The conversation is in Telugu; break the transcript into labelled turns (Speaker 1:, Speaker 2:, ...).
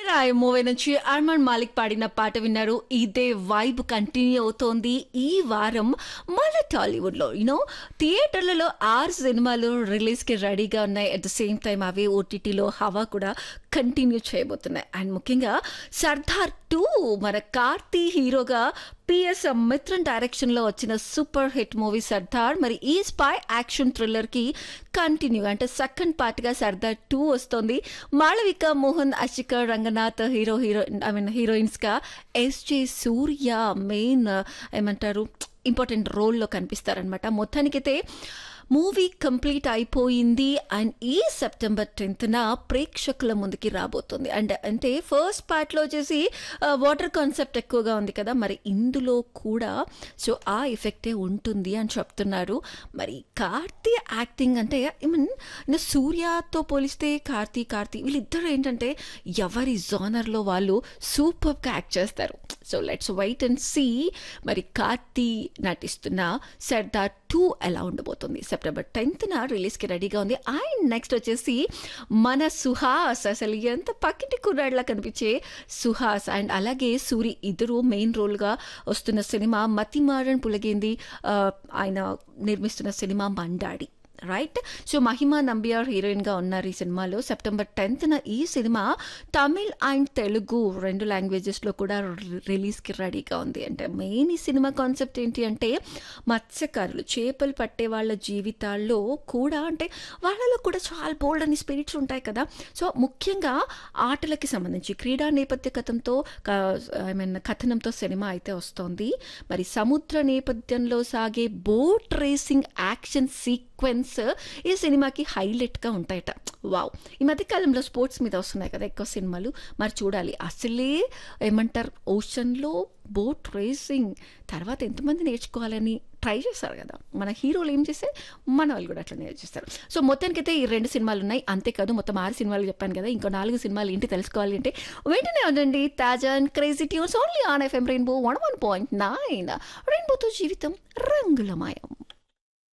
Speaker 1: రాయ్ మూవీ నుంచి అర్మాన్ మాలిక్ పాడిన పాట విన్నారు ఇదే వైబ్ కంటిన్యూ అవుతోంది ఈ వారం మన టాలీవుడ్ లో యూనో థియేటర్లలో ఆరు సినిమాలు రిలీజ్ కి రెడీగా ఉన్నాయి అట్ ద సేమ్ టైం అవి ఓటీటీలో హవా కూడా కంటిన్యూ చేయబోతున్నాయి అండ్ ముఖ్యంగా సర్దార్ టూ మన కార్తీ హీరోగా పిఎస్ మిత్రన్ డైరెక్షన్ లో వచ్చిన సూపర్ హిట్ మూవీ సర్దార్ మరి ఈ స్పై యాక్షన్ థ్రిల్లర్ కి కంటిన్యూ అంటే సెకండ్ పార్ట్ గా సర్దార్ టూ వస్తుంది Malavika Mohan Ashika Ranganath hero hero I mean heroines గా ఎస్జే సూర్య మెయిన్ ఏమంటారు ఇంపార్టెంట్ రోల్లో కనిపిస్తారనమాట మొత్తానికైతే మూవీ కంప్లీట్ అయిపోయింది అండ్ ఈ సెప్టెంబర్ టెన్త్న ప్రేక్షకుల ముందుకి రాబోతుంది అండ్ అంటే ఫస్ట్ పార్ట్లో వచ్చేసి వాటర్ కాన్సెప్ట్ ఎక్కువగా ఉంది కదా మరి ఇందులో కూడా సో ఆ ఎఫెక్టే ఉంటుంది అని చెప్తున్నారు మరి కార్తీ యాక్టింగ్ అంటే ఐ మీన్ సూర్యతో పోలిస్తే కార్తీ కార్తీ వీళ్ళిద్దరు ఏంటంటే ఎవరి జానర్లో వాళ్ళు సూపర్గా యాక్ట్ చేస్తారు so let's wait and see మరి కార్తీ నటిస్తున్న సర్దార్ టూ ఎలా ఉండబోతుంది సెప్టెంబర్ టెన్త్న రిలీజ్కి రెడీగా ఉంది అండ్ నెక్స్ట్ వచ్చేసి మన సుహాస్ అసలు ఎంత పక్కింటి కుర్రాడ్లా కనిపించే సుహాస్ అండ్ అలాగే సూరి ఇద్దరు మెయిన్ రోల్గా వస్తున్న సినిమా మతిమారన్ పులగేంది ఆ, ఆయన నిర్మిస్తున్న సినిమా మండాడి రైట్ సో మహిమా నంబియార్ హీరోయిన్గా ఉన్నారు ఈ సినిమాలో సెప్టెంబర్ టెన్త్న ఈ సినిమా తమిళ్ అండ్ తెలుగు రెండు లాంగ్వేజెస్లో కూడా రి- రిలీజ్కి రెడీగా ఉంది అంటే మెయిన్ ఈ సినిమా కాన్సెప్ట్ ఏంటి అంటే మత్స్యకారులు చేపలు పట్టే వాళ్ళ జీవితాల్లో కూడా అంటే వాళ్ళలో కూడా చాలా బోల్డ్ అని స్పిరిట్స్ ఉంటాయి కదా సో ముఖ్యంగా ఆటలకి సంబంధించి క్రీడా నేపథ్య కథంతో ఐ మీన్ కథనంతో సినిమా అయితే వస్తోంది మరి సముద్ర నేపథ్యంలో సాగే బోట్ రేసింగ్ యాక్షన్ సీక్వెన్స్ ఈ సినిమాకి హైలైట్గా ఉంటాయట వావ్ ఈ మధ్య కాలంలో స్పోర్ట్స్ మీద వస్తున్నాయి కదా ఎక్కువ సినిమాలు మరి చూడాలి అసలే ఏమంటారు ఓషన్లో బోట్ రేసింగ్ తర్వాత ఎంతమంది నేర్చుకోవాలని ట్రై చేస్తారు కదా మన హీరోలు ఏం చేస్తే మన వాళ్ళు కూడా అట్లా నేర్చేస్తారు సో మొత్తానికైతే ఈ రెండు సినిమాలు ఉన్నాయి అంతేకాదు మొత్తం ఆరు సినిమాలు చెప్పాను కదా ఇంకో నాలుగు సినిమాలు ఏంటి తెలుసుకోవాలి అంటే వెంటనే ఉండండి తాజా and crazy tunes only on FM Rainbow one one point nine రెయిన్బోతో జీవితం రంగులమయం